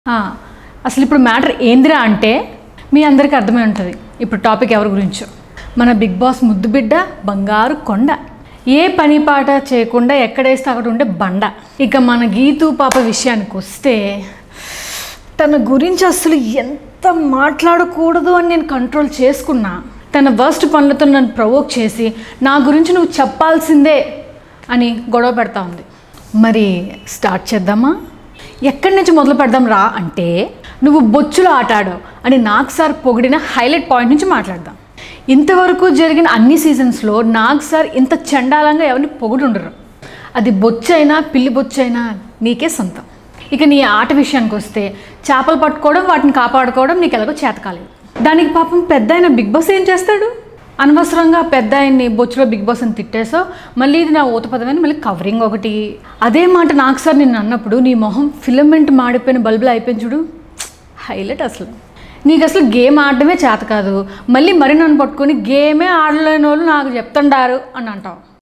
ఆ, అసలు ఇప్పుడు మ్యాటర్ ఏందిరా అంటే మీ అందరికీ అర్థమై ఉంటుంది ఇప్పుడు టాపిక్ ఎవరి గురించో మన బిగ్ బాస్ ముద్దు బిడ్డ బంగారు కొండ ఏ పని పాట చేయకుండా ఎక్కడేస్తే అక్కడ ఉండే బండ ఇక మన గీతు పాప విషయానికి వస్తే తన గురించి అసలు ఎంత మాట్లాడకూడదు అని నేను కంట్రోల్ చేసుకున్నా తన వర్స్ట్ పనులతో నన్ను ప్రవోక్ చేసి నా గురించి నువ్వు చెప్పాల్సిందే అని గొడవ పెడతా ఉంది మరి స్టార్ట్ చేద్దామా ఎక్కడి నుంచి మొదలు పెడదాం రా అంటే నువ్వు బొచ్చులో ఆట ఆడావు అని నాగ్ సార్ పొగిడిన హైలైట్ పాయింట్ నుంచి మాట్లాడదాం ఇంతవరకు జరిగిన అన్ని సీజన్స్లో నాగ్ సార్ ఇంత చండాలంగా ఎవరిని పొగిడి ఉండరు అది బొచ్చైనా పిల్లి బొచ్చైనా నీకే సొంతం ఇక నీ ఆట విషయానికి వస్తే చేపలు పట్టుకోవడం వాటిని కాపాడుకోవడం నీకు ఎలాగో చేత కాలేదు దానికి పాపం పెద్ద ఆయన బిగ్ బాస్ ఏం చేస్తాడు అనవసరంగా పెద్ద ఆయన్ని బొచ్చులో బిగ్ బాస్ అని తిట్టేసో మళ్ళీ ఇది నా ఊత పదమని మళ్ళీ కవరింగ్ ఒకటి అదే మాట నాకు సార్ నిన్ను అన్నప్పుడు నీ మొహం ఫిలమెంట్ మాడిపోయిన బల్బులు అయిపోయింది చూడు హైలైట్ అసలు నీకు అసలు గేమ్ ఆడడమే చేత కాదు మళ్ళీ మరి నన్ను పట్టుకొని గేమే ఆడలేని వాళ్ళు నాకు చెప్తుండారు అని అంటావు